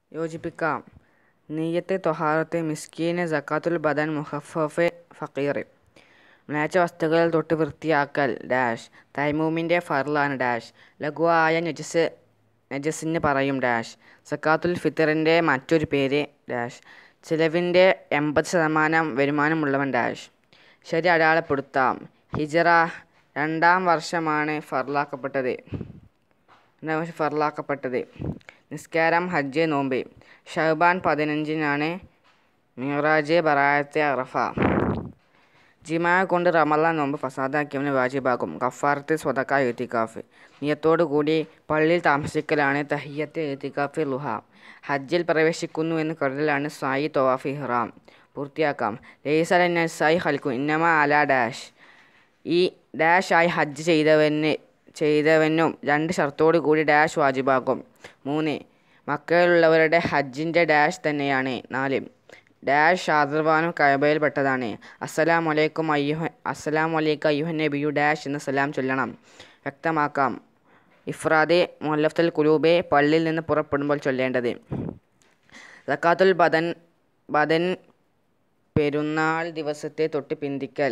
യോജിപ്പിക്കാം നീയത്ത് തൊഹാറത്ത് മിസ്കീന് സക്കാത്തുൽ ബദൻ മുഹഫഫ് ഫക്കീർ മ്ലേച്ഛ വസ്തുക്കൾ തൊട്ട് വൃത്തിയാക്കൽ ഡാഷ് തൈമൂമിൻ്റെ ഫർലാണ് ഡാഷ് ലഘുവായ നജസ് നജസിന് പറയും ഡാഷ് സക്കാത്തുൽ ഫിത്തറിൻ്റെ മറ്റൊരു പേര് ഡാഷ് ചിലവിൻ്റെ എൺപത് ശതമാനം വരുമാനമുള്ളവൻ ഡാഷ് ശരി അടയാളപ്പെടുത്താം ഹിജറ രണ്ടാം വർഷമാണ് ഫർലാക്കപ്പെട്ടത് രണ്ടാം വർഷം ഫർലാക്കപ്പെട്ടത് നിസ്കാരം ഹജ്ജ് നോമ്പ് ഷഹബാൻ പതിനഞ്ചിനാണ് മിറാജ് ബറായത്തെ അറഫ ജിമാ കൊണ്ട് റമലാൻ നോമ്പ് ഫസാദാക്കിയവന് വാജിബാകും കഫാറത്ത് സ്വതക്ക എത്തിക്കാഫ് നിയത്തോടു കൂടി പള്ളിയിൽ താമസിക്കലാണ് തഹിയത്ത് എത്തിക്കാഫ് ലുഹ ഹജ്ജിൽ പ്രവേശിക്കുന്നു എന്ന് കരുതലാണ് സായി തൊവാഫ് ഇഹ്റാം പൂർത്തിയാക്കാം ലേസല സായി ഹൽക്കും ഇന്നമ അല ഡാഷ് ഈ ഡാഷ് ആയി ഹജ്ജ് ചെയ്തവന് ചെയ്തവനും രണ്ട് ഷർത്തോടു കൂടി ഡാഷ് വാജിബാകും മൂന്ന് മക്കളുള്ളവരുടെ ഹജ്ജിൻ്റെ ഡാഷ് തന്നെയാണ് നാല് ഡാഷ് ഷാദർവാനും കയബയിൽപ്പെട്ടതാണ് അസ്സലാം വലൈക്കും അയ്യുഹ അസ്സലാം വലൈക്കും അയ്യുഹൻ നബിയു ഡാഷ് എന്ന് സലാം ചൊല്ലണം വ്യക്തമാക്കാം ഇഫ്രാദെ മുല്ലഫത്തുൽ കുലൂബെ പള്ളിയിൽ നിന്ന് പുറപ്പെടുമ്പോൾ ചൊല്ലേണ്ടത് സക്കാത്തുൽ ബദൻ ബദൻ പെരുന്നാൾ ദിവസത്തെ തൊട്ട് പിന്തിക്കൽ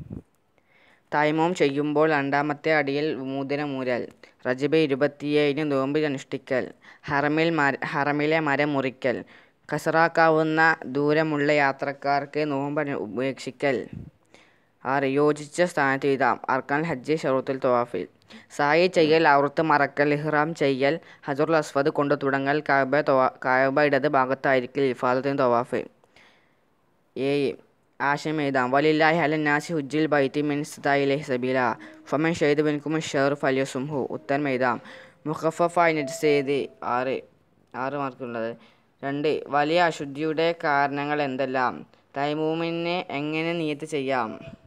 തൈമോം ചെയ്യുമ്പോൾ രണ്ടാമത്തെ അടിയിൽ മൂതിരമൂരൽ റജബ് ഇരുപത്തിയേഴിന് നോമ്പ് അനുഷ്ഠിക്കൽ ഹറമിൽ മര ഹറമിലെ മരം മുറിക്കൽ കസറാക്കാവുന്ന ദൂരമുള്ള യാത്രക്കാർക്ക് നോമ്പ് അനു- ഉപേക്ഷിക്കൽ ആറ് യോജിച്ച സ്ഥാനത്ത് എഴുതാം അർക്കാൻ ഹജ്ജ് ഷറൂത്തുൽ തവാഫിൽ സായി ചെയ്യൽ ഔറത്ത് മറക്കൽ ഇഹ്റാം ചെയ്യൽ ഹജറുൽ അസ്വദ് കൊണ്ടു തുടങ്ങൽ കാബ തവാ കാബ ഇടത് ഭാഗത്തായിരിക്കൽ ഇഫാദത്തിന് തവാഫ് ഏഴ് ആശയം എഴുതാം വലില്ലാഹി അല നാസി ഹുജ്ജിൽ ബൈത്തി മിൻ ഇസ്തായിലഹി സബീല ഫമൻ ഷെയ്ദ് ബിൻകും ഷെർ ഫലിയസുംഹു ഉത്തരം എഴുതാം മുഖഫഫായി നജസ് ചെയ്ത് ആറ് ആറ് മാർക്കുള്ളത് രണ്ട് വലിയ അശുദ്ധിയുടെ കാരണങ്ങൾ എന്തെല്ലാം തൈമൂമിനെ എങ്ങനെ നിയത്ത് ചെയ്യാം